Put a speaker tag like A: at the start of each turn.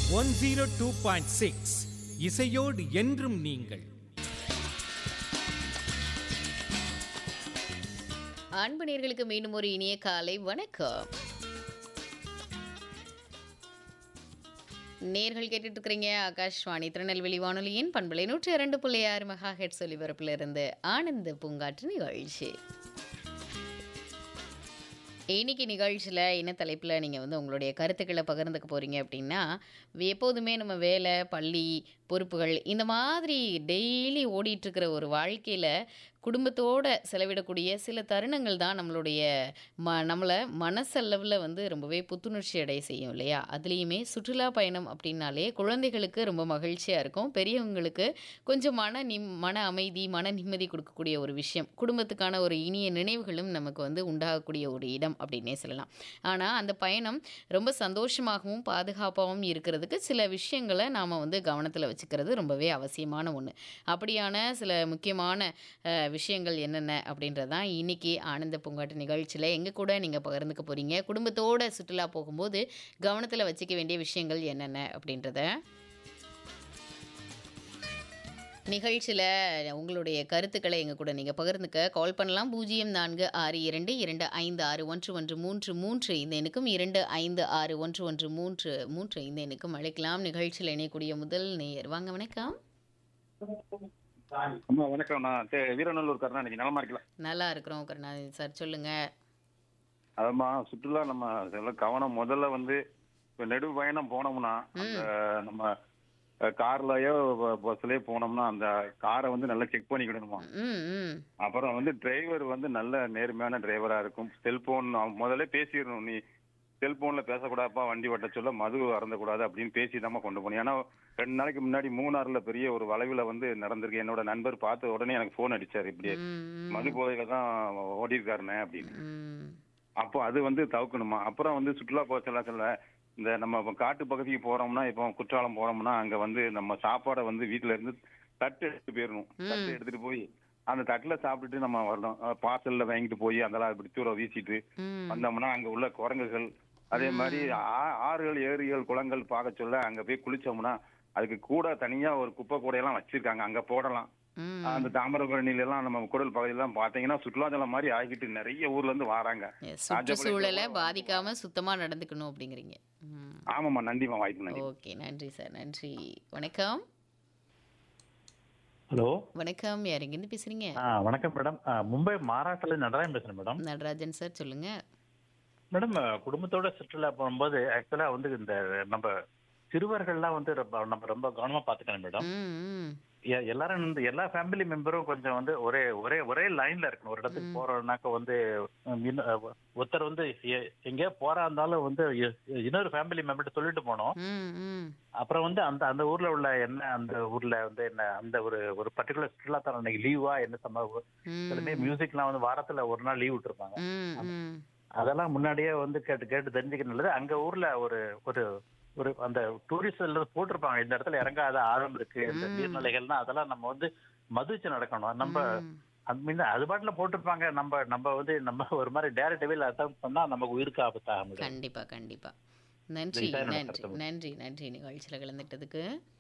A: One zero two point six இசையோடு என்றும் நீங்கள்
B: அன்பு நேர்களுக்கு மீண்டும் ஒரு இனிய காலை வணக்கம் நேர்கள் கேட்டுட்டு இருக்கிறீங்க ஆகாஷ்வாணி திருநெல்வேலி வானொலியின் பண்பலை நூற்றி இரண்டு புள்ளி ஆறு மெகா ஹெட் ஒலிபரப்புல இருந்து ஆனந்த பூங்காற்று நிகழ்ச்சி இன்னைக்கு நிகழ்ச்சியில் என்ன தலைப்பில் நீங்கள் வந்து உங்களுடைய கருத்துக்களை பகிர்ந்துக்க போகிறீங்க அப்படின்னா எப்போதுமே நம்ம வேலை பள்ளி பொறுப்புகள் இந்த மாதிரி டெய்லி ஓடிட்டுருக்கிற ஒரு வாழ்க்கையில் குடும்பத்தோடு செலவிடக்கூடிய சில தருணங்கள் தான் நம்மளுடைய ம நம்மளை மனசளவில் வந்து ரொம்பவே புத்துணர்ச்சி அடைய செய்யும் இல்லையா அதுலேயுமே சுற்றுலா பயணம் அப்படின்னாலே குழந்தைகளுக்கு ரொம்ப மகிழ்ச்சியாக இருக்கும் பெரியவங்களுக்கு கொஞ்சம் மன நிம் மன அமைதி மன நிம்மதி கொடுக்கக்கூடிய ஒரு விஷயம் குடும்பத்துக்கான ஒரு இனிய நினைவுகளும் நமக்கு வந்து உண்டாகக்கூடிய ஒரு இடம் அப்படின்னே சொல்லலாம் ஆனால் அந்த பயணம் ரொம்ப சந்தோஷமாகவும் பாதுகாப்பாகவும் இருக்கிறதுக்கு சில விஷயங்களை நாம் வந்து கவனத்தில் வச்சுக்கிறது ரொம்பவே அவசியமான ஒன்று அப்படியான சில முக்கியமான அஹ், விஷயங்கள் என்னென்ன அப்படின்றது தான் இன்னைக்கு ஆனந்த பூங்காட்டு நிகழ்ச்சியில் எங்கள் கூட நீங்கள் பகிர்ந்துக்க போகிறீங்க குடும்பத்தோட சுற்றுலா போகும்போது கவனத்தில் வச்சுக்க வேண்டிய விஷயங்கள் என்னென்ன அப்படின்றத நிகழ்ச்சியில் உங்களுடைய கருத்துக்களை எங்கள் கூட நீங்கள் பகிர்ந்துக்க கால் பண்ணலாம் பூஜ்ஜியம் நான்கு ஆறு இரண்டு இரண்டு ஐந்து ஆறு ஒன்று ஒன்று மூன்று மூன்று இந்த எண்ணுக்கும் இரண்டு ஐந்து ஆறு ஒன்று ஒன்று மூன்று மூன்று இந்த எண்ணுக்கும் அழைக்கலாம் நிகழ்ச்சியில் இணையக்கூடிய முதல் நேயர் வாங்க வணக்கம்
C: அம்மா வணக்கம் நான் தே- வீரநல்லூர் கருணாநிதி நலமா இருக்கலாம்
B: நல்லா இருக்கிறோம் கருணாநிதி சார் சொல்லுங்கள்
C: அதம்மா சுற்றுலா நம்ம இதெல்லாம் கவனம் முதல்ல வந்து இப்ப நெடு பயணம் போனோம்னா அந்த நம்ம அஹ், கார்லயோ ப- பஸ்லயோ போனோம்னா அந்த காரை வந்து நல்லா செக் பண்ணிக்கிடணுமா
B: ம் ம்
C: அப்புறம் வந்து டிரைவர் வந்து நல்ல நேர்மையான டிரைவரா இருக்கும் செல்போன் முதல்ல பேசிடணும் நீ செல்போன்ல பேசக்கூடாதுப்பா வண்டி ஓட்ட சொல்ல மது அறந்தக்கூடாது அப்படின்னு பேசி தான் கொண்டு போனோம் ஏன்னா ரெண்டு நாளைக்கு முன்னாடி மூணாறுல பெரிய ஒரு வளைவுல வந்து நடந்திருக்கு என்னோட நண்பர் பார்த்த உடனே எனக்கு ஃபோன் அடிச்சாரு இப்படியே
B: ம்,
C: மது போதையில தான் ஓடி இருக்காருண்ணே அப்படின்னு
B: ம்
C: அப்போ அது வந்து தவிர்க்கணுமா அப்புறம் வந்து சுற்றுலா போக சொல்ல சொல்ல இந்த நம்ம இப்ப காட்டு பகுதிக்கு போறோம்னா இப்போ குற்றாலம் போறோம்னா அங்க வந்து நம்ம சாப்பாடை வந்து வீட்டுல இருந்து தட்டு எடுத்து போயிடணும் தட்டு எடுத்துட்டு போய் அந்த தட்டுல சாப்பிட்டுட்டு நம்ம வரணும் பார்சல்ல வாங்கிட்டு போய் அதெல்லாம் இப்படி தூர வீசிட்டு
B: ம்
C: வந்தோம்னா அங்க உள்ள குரங்குகள் அதே மாதிரி ஆ- ஆறுகள் ஏரிகள் குளங்கள் பார்க்க சொல்ல அங்க போய் குளிச்சோம்னா அதுக்கு கூட தனியா ஒரு குப்பை கூடையெல்லாம் வச்சிருக்காங்க அங்க போடலாம்
B: ம்
C: அந்த தாமிரபரணில எல்லாம் நம்ம குடல் பகுதியெல்லாம் பாத்தீங்கன்னா சுற்றுலாத்தலம் மாதிரி ஆகிட்டு நிறைய ஊர்ல இருந்து வராங்க
B: Yes, சுற்றுச்சூழலை பாதிக்காம சுத்தமா நடந்துக்கணும் அப்படிங்கிறீங்க ம்
C: ஆமாம்மா நன்றிம்மா வாய்ப்பு நன்றி
B: ஓகே நன்றி சார் நன்றி வணக்கம்
D: ஹலோ
B: வணக்கம் யார் எங்கேருந்து பேசுறீங்க
D: ஆ வணக்கம் மேடம் ஆ, மும்பை மாராட்டில் நடராஜன் பேசுறேன் மேடம்
B: நடராஜன் சார் சொல்லுங்க
D: மேடம் ஆ, குடும்பத்தோட சுற்றுலா போகும்போது ஆக்சுவலா வந்து இந்த நம்ம சிறுவர்கள்லாம் வந்து ரொம்ப நம்ம ரொம்ப கவனமா பாத்துக்கணும் மேடம்
B: ம் ம்
D: எ- எல்லாரும் வந்து எல்லா ஃபேமிலி மெம்பரும் கொஞ்சம் வந்து ஒரே ஒரே ஒரே லைன்ல இருக்கணும் ஒரு இடத்துக்கு போறோம்னாக்க வந்து ம், இன்ன- அ, ஒருத்தர் வந்து எ- எங்கேயோ போறா இருந்தாலும் வந்து எ- இன்னொரு ஃபேமிலி மெம்பர்ட்ட சொல்லிட்டு போனோம்
B: ம் ம்
D: அப்புறம் வந்து அந்த அந்த ஊர்ல உள்ள என்ன அந்த ஊர்ல வந்து என்ன அந்த ஒரு ஒரு பர்டிகுலர் சுற்றுலாத்தலம் இன்னைக்கு லீவா என்ன சம்பவம் சிலமே மியூசிக்லாம் வந்து வாரத்துல ஒரு நாள் லீவ் விட்டுருப்பாங்க
B: ம் ம்
D: அதெல்லாம் முன்னாடியே வந்து கேட்டு கேட்டு தெரிஞ்சுக்க நல்லது அங்க ஊர்ல ஒரு ஒரு ஒரு அந்த டூரிஸ்ட் போட்டிருப்பாங்க இந்த இடத்துல இறங்காத ஆழம் இருக்கு இந்த நீர்நிலைகள்னா அதெல்லாம் நம்ம வந்து மதிச்சு நடக்கணும் நம்ம அது முன்ன அது பாட்டுல போட்டிருப்பாங்க நம்ம நம்ம வந்து நம்ம ஒரு மாதிரி டேரக்ட் வேல அட்டம் பண்ணா நமக்கு உயிருக்கு ஆபத்தாக முடியும்
B: கண்டிப்பா கண்டிப்பா நன்றி
D: இதுதான் என்னோட
B: நன்றி
D: கருத்து.
B: நன்றி நன்றி நிகழ்ச்சியில் கலந்துட்டதுக்கு